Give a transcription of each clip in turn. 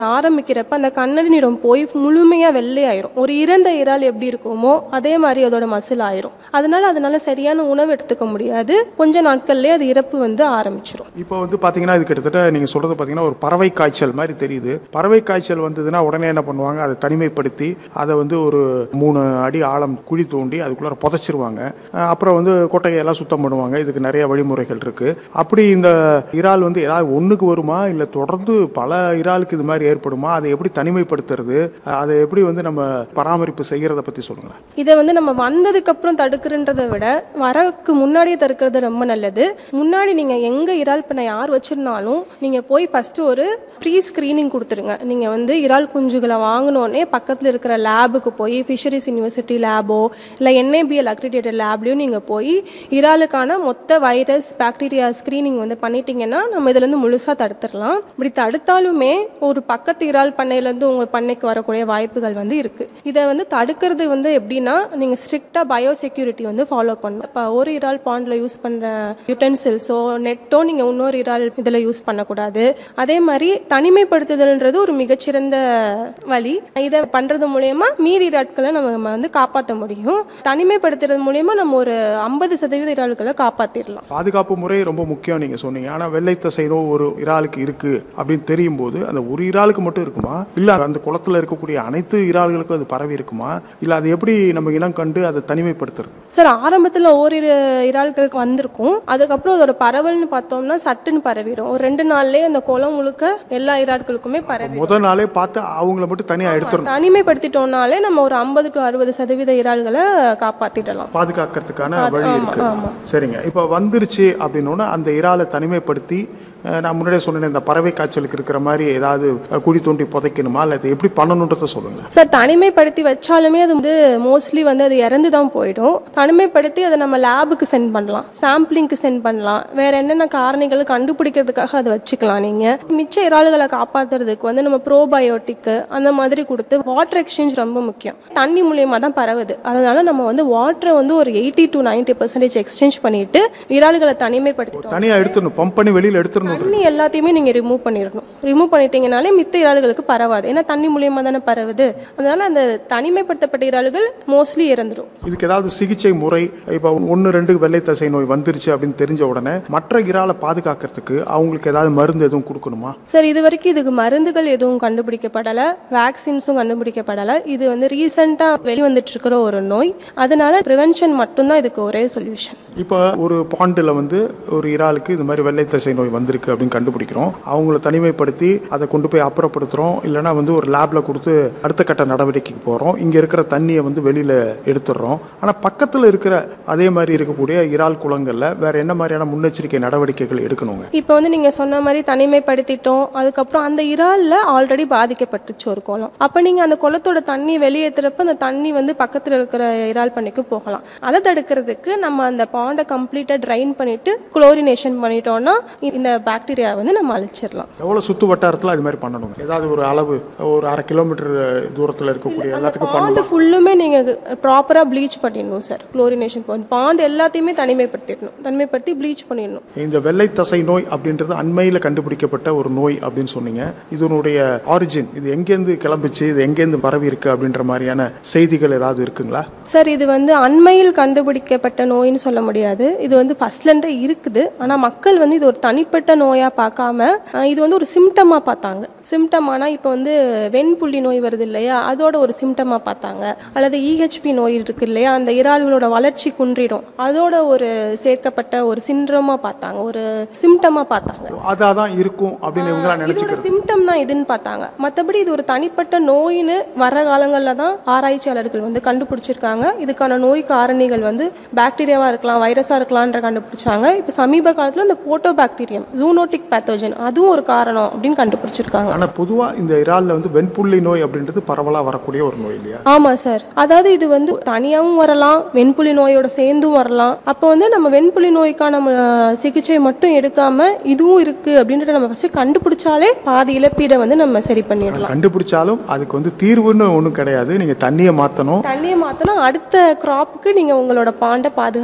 ஆரம்பிக்கிறப்ப அந்த கண்ணாடி நிறம் போய் முழுமையாக வெள்ளையாயிரும் ஒரு இறந்த இறால் எப்படி இருக்குமோ அதே மாதிரி அதோட மசில் ஆயிரும் அதனால அதனால சரியான உணவு எடுத்துக்க முடியாது கொஞ்ச நாட்கள்லேயே அது இறப்பு வந்து ஆரம்பிச்சிரும் இப்போ வந்து பார்த்தீங்கன்னா இது கிட்டத்தட்ட நீங்கள் சொல்கிறது பார்த்தீங்கன்னா ஒரு பறவை காய்ச்சல் மாதிரி தெரியுது பறவை காய்ச்சல் வந்ததுன்னா உடனே என்ன பண்ணுவாங்க அதை தனிமைப்படுத்தி அதை வந்து ஒரு மூணு அடி ஆழம் குழி தோண்டி அதுக்குள்ளார புதைச்சிருவாங்க அஹ் அப்புறம் வந்து கொட்டையெல்லாம் சுத்தம் பண்ணுவாங்க இதுக்கு நிறைய வழிமுறைகள் இருக்குது அப்படி இந்த இறால் வந்து ஏதாவது ஒன்றுக்கு வருமா இல்லை தொடர்ந்து பல இறாலுக்கு இது மாதிரி ஏற்படுமா அதை எப்படி தனிமைப்படுத்துறது அஹ் அதை எப்படி வந்து நம்ம பராமரிப்பு செய்கிறத பற்றி சொல்லுங்களேன் இதை வந்து நம்ம வந்ததுக்கு அப்புறம் தடுக்கிறன்றதை விட வரக்கு முன்னாடியே தடுக்கிறது ரொம்ப நல்லது முன்னாடி நீங்க எங்க இறால் பண்ண யார் வச்சிருந்தாலும் நீங்க போய் ஃபர்ஸ்ட் ஒரு ப்ரீ ஸ்கிரீனிங் கொடுத்துருங்க நீங்க வந்து இறால் குஞ்சுகளை வாங்கினோடனே பக்கத்துல இருக்கிற லேபுக்கு போய் ஃபிஷரிஸ் யூனிவர்சிட்டி லேபோ இல்லை என்ஏபிஎல் அக்ரிடேட்டட் லேப்லயும் நீங்க போய் இறாலுக்கான மொத்த வைரஸ் பாக்டீரியா ஸ்கிரீனிங் வந்து பண்ணிட்டீங்கன்னா நம்ம இதுல இருந்து முழுசா தடுத்துடலாம் இப்படி தடுத்தாலுமே ஒரு பக்கத்து இறால் பண்ணையிலேருந்து உங்க பண்ணைக்கு வரக்கூடிய வாய்ப்புகள் வந்து இருக்கு இதை வந்து தடுக்கிறது வந்து எப்படின்னா நீங்க ஸ்ட்ரிக்டா பயோ செக்யூரிட்டி வந்து ஃபாலோ பண்ணணும் இப்போ ஒரு இறால் பாண்டில் யூஸ் பண்ற யூட்டென்சில்ஸோ நெட்டோ நீங்க இன்னொரு இறால் இதில் யூஸ் பண்ணக்கூடாது அதே மாதிரி தனிமைப்படுத்துதல்ன்றது ஒரு மிகச்சிறந்த வழி இதை பண்றது மூலயமா மீதி இறாட்களை நம்ம வந்து காப்பாற்ற முடியும் தனிமைப்படுத்துறது மூலயமா நம்ம ஒரு ஐம்பது சதவீத இறால்களை காப்பாற்றிடலாம் பாதுகாப்பு முறை ரொம்ப முக்கியம் நீங்க சொன்னீங்க ஆனா வெள்ளை தசை நோய் ஒரு இறாலுக்கு இருக்கு அப்படின்னு தெரியும் போது அந்த ஒரு இறாலுக்கு மட்டும் இருக்குமா இல்ல அந்த குளத்துல இருக்கக்கூடிய அனைத்து இறால்களுக்கும் அது பரவி இருக்குமா இல்ல அது எப்படி நம்ம இனம் கண்டு அதை தனிமைப்படுத்துறது சார் ஆரம்பத்தில் ஓரிரு இறால்களுக்கு வந்திருக்கும் அதுக்கப்புறம் அதோட பரவல்னு பார்த்தோம்னா சட்டுன்னு பரவிடும் ஒரு ரெண்டு நாள்லயே அந்த குளம் முழுக்க எல்லா இறால்களுக்குமே பரவி முத நாளே பார்த்து அவங்கள மட்டும் தனியா எடுத்துடணும் தனிமைப்படுத்திட்டோம்னாலே நம்ம ஒரு ஐம்பது டு அறுபது சதவீத இறால்களை காப்பாத்திடலாம் பாதுகாக்கிறதுக்கான வழி இருக்கு சரிங்க இப்போ வந்துருச்சு அப்படின்னோன்னா அந்த இறாலை தனிமைப்படுத்தி அஹ், நான் முன்னாடியே சொன்னேன் இந்த பறவை காய்ச்சலுக்கு இருக்கிற மாதிரி ஏதாவது அஹ், குழி தோண்டி புதைக்கணுமா இல்லை அதை எப்படி பண்ணணுன்றத சொல்லுங்க சார் தனிமைப்படுத்தி வச்சாலுமே அது வந்து மோஸ்ட்லி வந்து அது இறந்து தான் போயிடும் தனிமைப்படுத்தி அதை நம்ம லேபுக்கு சென்ட் பண்ணலாம் சாம்பிளிங்க்கு சென்ட் பண்ணலாம் வேற என்னென்ன காரணிகள் கண்டுபிடிக்கிறதுக்காக அதை வச்சுக்கலாம் நீங்க மிச்ச இறால்களை காப்பாத்துறதுக்கு வந்து நம்ம ப்ரோபயோட்டிக்கு அந்த மாதிரி கொடுத்து வாட்டர் எக்ஸ்சேஞ்ச் ரொம்ப முக்கியம் தண்ணி மூலியமா தான் பரவுது அதனால நம்ம வந்து வாட்டரை வந்து ஒரு eighty to ninety percentage exchange பண்ணிட்டு இறால்களை தனிமைப்படுத்திட்டோம் தனியா எடுத்துடணும் பம்ப் பண்ணி வெளியில எடுத்துடணும் தண்ணி எல்லாத்தையுமே நீங்க ரிமூவ் பண்ணிடணும் ரிமூவ் பண்ணிட்டீங்கனாலே மித்த இறால்களுக்கு பரவாது ஏன்னா தண்ணி மூலியமா தானே பரவுது அதனால அந்த தனிமைப்படுத்தப்பட்ட இறால்கள் மோஸ்ட்லி இறந்துடும் இதுக்கு ஏதாவது சிகிச்சை முறை இப்போ ஒன்று ரெண்டு வெள்ளை தசை நோய் வந்துருச்சு அப்படின்னு தெரிஞ்ச உடனே மற்ற இறாலை பாதுகாக்கிறதுக்கு அவங்களுக்கு ஏதாவது மருந்து எதுவும் கொடுக்கணுமா சார் இது வரைக்கும் இதுக்கு மருந்துகள் எதுவும் கண்டுபிடிக்கப்படலை வேக்சின்ஸும் கண்டுபிடிக்கப்படலை இது வந்து ரீசெண்டாக வெளிவந்துட்டு இருக்கிற ஒரு நோய் அதனால ப்ரிவென்ஷன் மட்டும்தான் இதுக்கு ஒரே சொல்யூஷன் இப்போ ஒரு பாண்டில் வந்து ஒரு இறாலுக்கு இது மாதிரி வெள்ளை தசை நோய் வந்திருக்கு அப்படின்னு கண்டுபிடிக்கிறோம் அவங்கள தனிமைப்படுத்தி அதை கொண்டு போய் அப்புறப்படுத்துகிறோம் இல்லைன்னா வந்து ஒரு லேபில் கொடுத்து அடுத்த கட்ட நடவடிக்கைக்கு போகிறோம் இங்கே இருக்கிற தண்ணியை வந்து வெளியில் எடுத்துடுறோம் ஆனால் பக்கத்தில் இருக்கிற அதே மாதிரி இருக்கக்கூடிய இறால் குளங்களில் வேற என்ன மாதிரியான முன்னெச்சரிக்கை நடவடிக்கைகள் எடுக்கணுங்க இப்போ வந்து நீங்கள் சொன்ன மாதிரி தனிமைப்படுத்திட்டோம் அதுக்கப்புறம் அந்த இறாலில் ஆல்ரெடி பாதிக்கப்பட்டுச்சு ஒரு குளம் அப்போ நீங்கள் அந்த குளத்தோட தண்ணி வெளியேற்றுறப்ப அந்த தண்ணி வந்து பக்கத்தில் இருக்கிற இறால் பண்ணிக்கு போகலாம் அதை தடுக்கிறதுக்கு நம்ம அந்த பாண்டை கம்ப்ளீட்டாக ட்ரைன் பண்ணிட்டு குளோரினேஷன் பண்ணிட்டோம்னா இந்த பாக்டீரியா வந்து நம்ம அழிச்சிடலாம் எவ்வளோ சுற்று வட்டாரத்தில் அது மாதிரி பண்ணணுங்க ஏதாவது ஒரு அளவு ஒரு அரை கிலோமீட்டர் தூரத்தில் இருக்கக்கூடிய எல்லாத்துக்கும் பண்ணணும் பாண்டு ஃபுல்லுமே நீங்கள் ப்ராப்பராக ப்ளீச் பண்ணிடணும் சார் குளோரினேஷன் பாண்ட் பாண்ட் எல்லாத்தையுமே தனிமைப்படுத்திடணும் தனிமைப்படுத்தி ப்ளீச் பண்ணிடணும் இந்த வெள்ளை தசை நோய் அப்படின்றது அண்மையில் கண்டுபிடிக்கப்பட்ட ஒரு நோய் அப்படின்னு சொன்னீங்க இதனுடைய ஆரிஜின் இது எங்கேருந்து கிளம்பிச்சு இது எங்கேருந்து பரவி இருக்கு அப்படின்ற மாதிரியான செய்திகள் ஏதாவது இருக்குங்களா சார் இது வந்து அண்மையில் கண்டுபிடிக்கப்பட்ட நோயின்னு சொல்ல முடியாது இது வந்து ஃபர்ஸ்ட்லேருந்தே இருக்குது ஆனால் மக்கள் வந்து இது ஒரு தனிப்பட்ட நோயாக பார்க்காம அஹ், இது வந்து ஒரு சிம்டமாக பார்த்தாங்க சிம்டமானா இப்போ வந்து வெண்புள்ளி நோய் வருது இல்லையா அதோட ஒரு சிம்டமாக பார்த்தாங்க அல்லது இஹெச்பி நோய் இருக்கு இல்லையா அந்த இறால்களோட வளர்ச்சி குன்றிடும் அதோட ஒரு சேர்க்கப்பட்ட ஒரு சிண்ட்ரோமாக பார்த்தாங்க ஒரு சிம்டமாக பார்த்தாங்க அதாக தான் இருக்கும் அப்படின்னு இவங்களாம் இதோட நினைச்சுக்கிறது சிம்டம் தான் இதுன்னு பார்த்தாங்க மற்றபடி இது ஒரு தனிப்பட்ட நோயின்னு வர காலங்களில் தான் ஆராய்ச்சியாளர்கள் வந்து கண்டுபிடிச்சிருக்காங்க இதுக்கான நோய் காரணிகள் வந்து பாக்டீரியாவா இருக்கலாம் வைரஸா இருக்கலாம்ன்ற கண்டுபிடிச்சாங்க இப்போ சமீப காலத்தில் இந்த போட்டோ பாக்டீரியம் ஜூனோட்டிக் பேத்தோஜன் அதுவும் ஒரு காரணம் அப்படின்னு கண்டுபிடிச்சிருக்காங்க ஆனால் பொதுவாக இந்த இறாலில் வந்து வெண்புள்ளி நோய் அப்படின்றது பரவலாக வரக்கூடிய ஒரு நோய் இல்லையா ஆமா சார் அதாவது இது வந்து தனியாவும் வரலாம் வெண்புலி நோயோட சேர்ந்தும் வரலாம் அப்போ வந்து நம்ம வெண்புலி நோய்க்கான அஹ், சிகிச்சை மட்டும் எடுக்காம இதுவும் இருக்கு அப்படின்றத நம்ம ஃபர்ஸ்ட் கண்டுபிடிச்சாலே பாதி இழப்பீடை வந்து நம்ம சரி பண்ணிடலாம் கண்டுபிடிச்சாலும் அதுக்கு வந்து தீர்வுன்னு ஒன்றும் கிடையாது நீங்கள் தண்ணியை மாற்றணும் தண்ணியை மாத்தினா அடுத்த கிராப்புக்கு நீங்க உங்களோட பாண்டை பாதுகாத்துக்கலாம்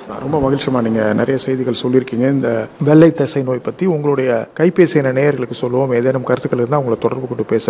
ரொம்ப மகிழ்ச்சிமா நீங்க நிறைய செய்திகள் சொல்லியிருக்கீங்க இந்த வெள்ளை தசை நோய் பத்தி உங்களுடைய கைபேசி என நேயர்களுக்கு சொல்லுவோம் ஏதேனும் கருத்துக்கள் இருந்தால் உங்களை தொடர்பு கொண்டு பேச